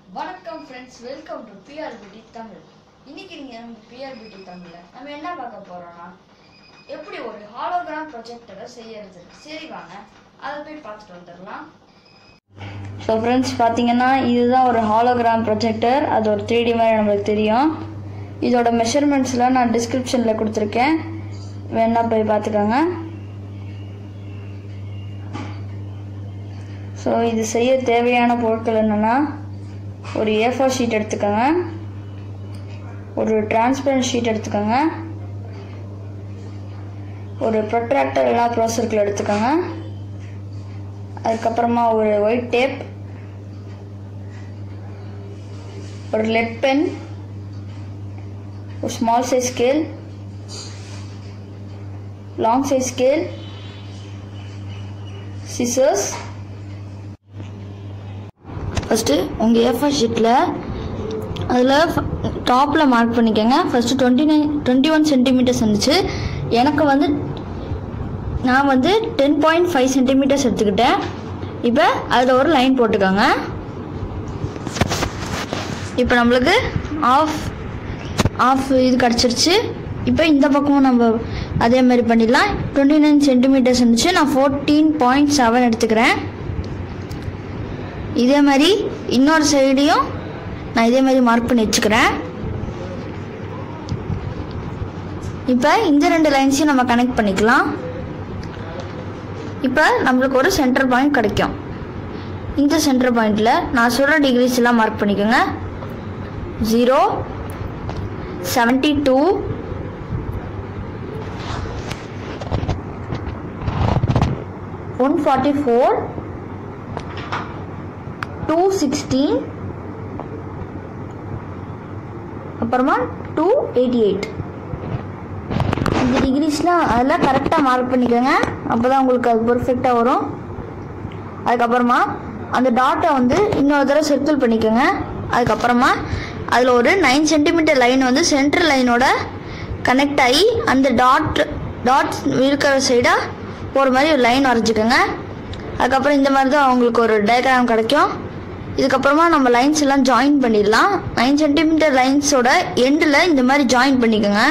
வணக்கம் friends welcome to BRPD Tamil இன்னைக்கு நீங்க நம்ம பிஆர்பிடி தமிழ்ல நம்ம என்ன பார்க்க போறோம்னா எப்படி ஒரு ஹாலோகிராம் ப்ரொஜெக்டரை செய்யறது சரி வாங்க அதை போய் பார்த்துட்டு வந்துடலாம் ஸோ ஃப்ரெண்ட்ஸ் பார்த்தீங்கன்னா இதுதான் ஒரு ஹாலோகிராம் ப்ரொஜெக்டர் அது ஒரு த்ரீ டி மாதிரி நம்மளுக்கு தெரியும் இதோட மெஷர்மெண்ட்ஸ்லாம் நான் டிஸ்கிரிப்ஷனில் கொடுத்துருக்கேன் வேணா போய் பார்த்துக்கோங்க ஸோ இது செய்ய தேவையான பொருட்கள் என்னென்னா ஒரு ஏ ஃபோர் ஷீட் எடுத்துக்கோங்க ஒரு டிரான்ஸ்பரண்ட் ஷீட் எடுத்துக்கோங்க ஒரு ப்ரொட்ராக்டர் இல்லைனா ப்ரோ சர்க்கிள் எடுத்துக்கோங்க அதுக்கப்புறமா ஒரு ஒயிட் டேப் ஒரு லெட் பென் ஒரு small size scale long size scale scissors first உங்கள் ஏஃபர் ஷீட்டில் அதில் டாப்பில் மார்க் பண்ணிக்கோங்க first twenty nine twenty one centimeters இருந்துச்சு எனக்கு வந்து நான் வந்து டென் பாயிண்ட் ஃபைவ் சென்டிமீட்டர்ஸ் எடுத்துக்கிட்டேன் இப்போ அதில் ஒரு லைன் போட்டுக்கோங்க இப்போ நம்மளுக்கு ஆஃப் ஆஃப் இது கிடச்சிருச்சு இப்போ இந்த பக்கமும் நம்ம அதே மாதிரி பண்ணிடலாம் டுவெண்ட்டி நைன் சென்டிமீட்டர்ஸ் இருந்துச்சு நான் ஃபோர்டீன் பாயிண்ட் செவன் எடுத்துக்கிறேன் இதே மாதிரி இன்னொரு சைடையும் நான் இதே மாதிரி மார்க் பண்ணி வச்சுக்கிறேன் இப்போ இந்த ரெண்டு லைன்ஸையும் நம்ம கனெக்ட் பண்ணிக்கலாம் இப்போ நம்மளுக்கு ஒரு சென்டர் பாயிண்ட் கிடைக்கும் இந்த சென்டர் பாயிண்டில் நான் சொல்கிற டிகிரிஸ் எல்லாம் மார்க் பண்ணிக்கோங்க zero seventy two one forty four two sixteen அப்புறமா டூ எயிட்டி எயிட் இந்த டிகிரிஸ்லாம் அதெல்லாம் கரெக்டாக மார்க் பண்ணிக்கோங்க அப்போ தான் உங்களுக்கு அது பர்ஃபெக்டாக வரும் அதுக்கப்புறமா அந்த டாட்டை வந்து இன்னொரு தடவை சர்க்கிள் பண்ணிக்கோங்க அதுக்கப்புறமா அதில் ஒரு நைன் சென்டிமீட்டர் லைன் வந்து சென்ட்ரல் லைனோட கனெக்ட் ஆகி அந்த டாட் டாட் இருக்கிற சைடாக ஒரு மாதிரி ஒரு லைன் வரைஞ்சிக்கோங்க அதுக்கப்புறம் இந்த மாதிரி தான் உங்களுக்கு ஒரு டயக்ராம் கிடைக்கும் இதுக்கப்புறமா நம்ம லைன்ஸ் எல்லாம் ஜாயின் பண்ணிடலாம் நைன் சென்டிமீட்டர் லைன்ஸோட எண்டில் இந்த மாதிரி ஜாயின் பண்ணிக்கோங்க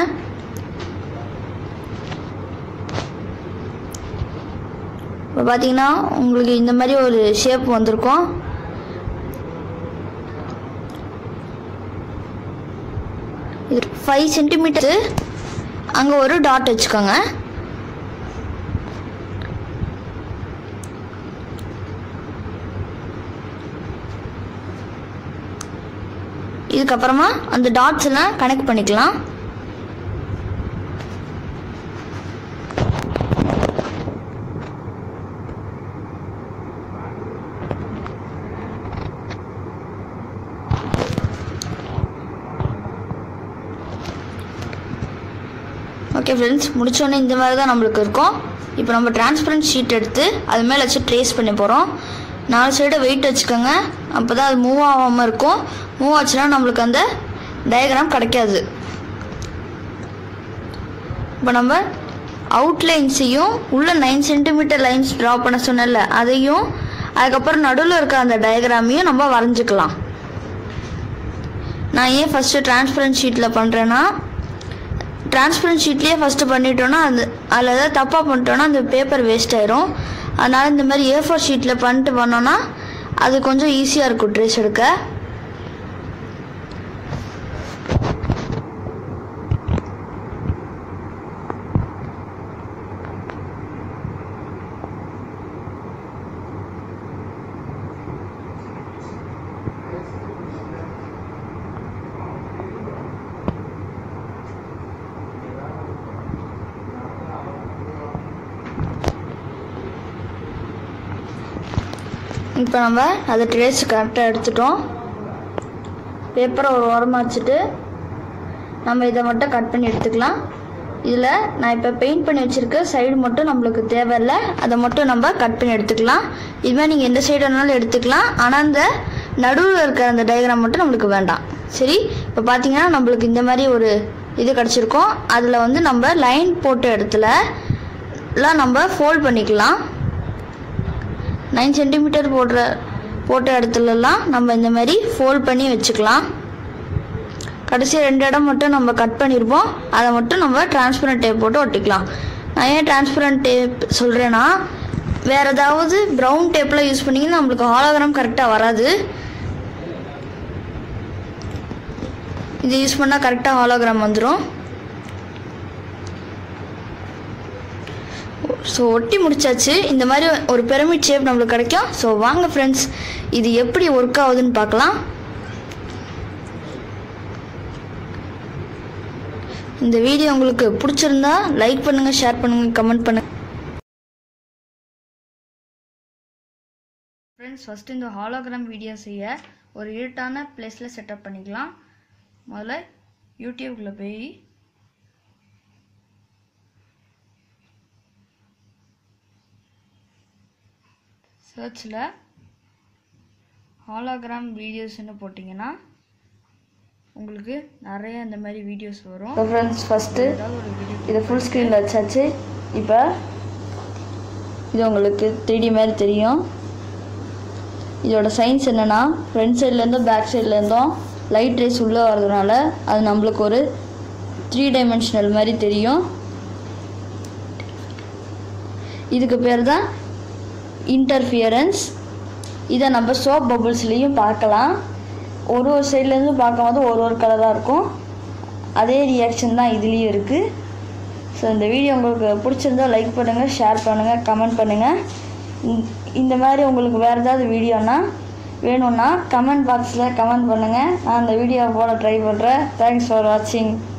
இப்போ பார்த்தீங்கன்னா உங்களுக்கு இந்த மாதிரி ஒரு ஷேப் வந்திருக்கும் இது ஃபைவ் சென்டிமீட்டர் அங்கே ஒரு டாட் வச்சுக்கோங்க இதுக்கப்புறமா அந்த டாட்ஸ் எல்லாம் கனெக்ட் பண்ணிக்கலாம் ஓகே ஃப்ரெண்ட்ஸ் முடிச்சோடனே இந்த மாதிரி தான் நம்மளுக்கு இருக்கும் இப்போ நம்ம டிரான்ஸ்பரண்ட் ஷீட் எடுத்து அது மேலே வச்சு ட்ரேஸ் பண்ணி போகிறோம் நாலு சைடு வெயிட் வச்சுக்கோங்க அப்போ தான் அது மூவ் ஆகாமல் இருக்கும் மூவ் ஆச்சுன்னா நம்மளுக்கு அந்த டயக்ராம் கிடைக்காது இப்போ நம்ம அவுட்லைன்ஸையும் உள்ள நைன் சென்டிமீட்டர் லைன்ஸ் ட்ரா பண்ண சொன்னல அதையும் அதுக்கப்புறம் நடுவில் இருக்க அந்த டயக்ராமையும் நம்ம வரைஞ்சிக்கலாம் நான் ஏன் ஃபஸ்ட்டு டிரான்ஸ்பரண்ட் ஷீட்டில் பண்ணுறேன்னா டிரான்ஸ்பரண்ட் ஷீட்லேயே ஃபஸ்ட்டு பண்ணிட்டோன்னா அது அதில் ஏதாவது தப்பாக பண்ணிட்டோன்னா அந்த பேப்பர் வேஸ்ட் ஆயிரும் அதனால் இந்த மாதிரி ஏ ஃபோர் ஷீட்டில் பண்ணிட்டு பண்ணோன்னா அது கொஞ்சம் ஈஸியாக இருக்கும் ட்ரெஸ் எடுக்க இப்போ நம்ம அதை ட்ரேஸ் கரெக்டாக எடுத்துட்டோம் பேப்பரை ஒரு ஓரமாக வச்சுட்டு நம்ம இதை மட்டும் கட் பண்ணி எடுத்துக்கலாம் இதில் நான் இப்போ பெயிண்ட் பண்ணி வச்சுருக்க சைடு மட்டும் நம்மளுக்கு தேவையில்லை அதை மட்டும் நம்ம கட் பண்ணி எடுத்துக்கலாம் இதுமாதிரி நீங்கள் எந்த சைடு வேணாலும் எடுத்துக்கலாம் ஆனால் அந்த நடுவில் இருக்கிற அந்த டயக்ராம் மட்டும் நம்மளுக்கு வேண்டாம் சரி இப்போ பார்த்தீங்கன்னா நம்மளுக்கு இந்த மாதிரி ஒரு இது கிடச்சிருக்கோம் அதில் வந்து நம்ம லைன் போட்ட இடத்துல எல்லாம் நம்ம ஃபோல்ட் பண்ணிக்கலாம் நைன் சென்டிமீட்டர் போடுற போட்ட இடத்துலலாம் நம்ம இந்த மாதிரி ஃபோல்ட் பண்ணி வச்சுக்கலாம் கடைசி ரெண்டு இடம் மட்டும் நம்ம கட் பண்ணியிருப்போம் அதை மட்டும் நம்ம டிரான்ஸ்பரண்ட் டேப் போட்டு ஒட்டிக்கலாம் நான் ஏன் டிரான்ஸ்பரண்ட் டேப் சொல்கிறேன்னா வேறு ஏதாவது ப்ரௌன் டேப்பில் யூஸ் பண்ணிங்கன்னா நம்மளுக்கு ஹாலோகிராம் கரெக்டாக வராது இது யூஸ் பண்ணால் கரெக்டாக ஹாலோகிராம் வந்துடும் ஸோ ஒட்டி முடிச்சாச்சு இந்த மாதிரி ஒரு பிரமிட் ஷேப் நம்மளுக்கு கிடைக்கும் ஸோ வாங்க ஃப்ரெண்ட்ஸ் இது எப்படி ஒர்க் ஆகுதுன்னு பார்க்கலாம் இந்த வீடியோ உங்களுக்கு பிடிச்சிருந்தா லைக் பண்ணுங்கள் ஷேர் பண்ணுங்கள் கமெண்ட் பண்ணுங்கள் ஃப்ரெண்ட்ஸ் ஃபஸ்ட்டு இந்த ஹாலோகிராம் வீடியோ செய்ய ஒரு இருட்டான பிளேஸில் செட்டப் பண்ணிக்கலாம் முதல்ல யூடியூப்குள்ளே போய் சர்ச்சில் ஹாலோகிராம் வீடியோஸ்னு போட்டிங்கன்னா உங்களுக்கு நிறைய இந்த மாதிரி வீடியோஸ் வரும் ஃப்ரெண்ட்ஸ் ஃபஸ்ட்டு ஏதாவது ஒரு வீடியோ இதை ஃபுல் ஸ்க்ரீனில் வச்சாச்சு இப்போ இது உங்களுக்கு 3D மாதிரி தெரியும் இதோட சயின்ஸ் என்னென்னா ஃப்ரண்ட் சைட்லேருந்தும் பேக் சைட்லேருந்தும் லைட் ரேஸ் உள்ளே வர்றதுனால அது நம்மளுக்கு ஒரு த்ரீ டைமென்ஷனல் மாதிரி தெரியும் இதுக்கு பேர் தான் இன்டர்ஃபியரன்ஸ் இதை நம்ம சோப் பபுள்ஸ்லேயும் பார்க்கலாம் ஒரு ஒரு சைட்லேருந்து பார்க்கும்போது ஒரு ஒரு கலராக இருக்கும் அதே ரியாக்ஷன் தான் இதுலேயும் இருக்குது ஸோ இந்த வீடியோ உங்களுக்கு பிடிச்சிருந்தா லைக் பண்ணுங்கள் ஷேர் பண்ணுங்கள் கமெண்ட் பண்ணுங்கள் இந்த- இந்த மாதிரி உங்களுக்கு வேறு ஏதாவது வீடியோனா வேணும்னா கமெண்ட் பாக்ஸில் கமெண்ட் பண்ணுங்கள் நான் அந்த வீடியோ போட ட்ரை பண்ணுறேன் தேங்க்ஸ் ஃபார் வாட்சிங்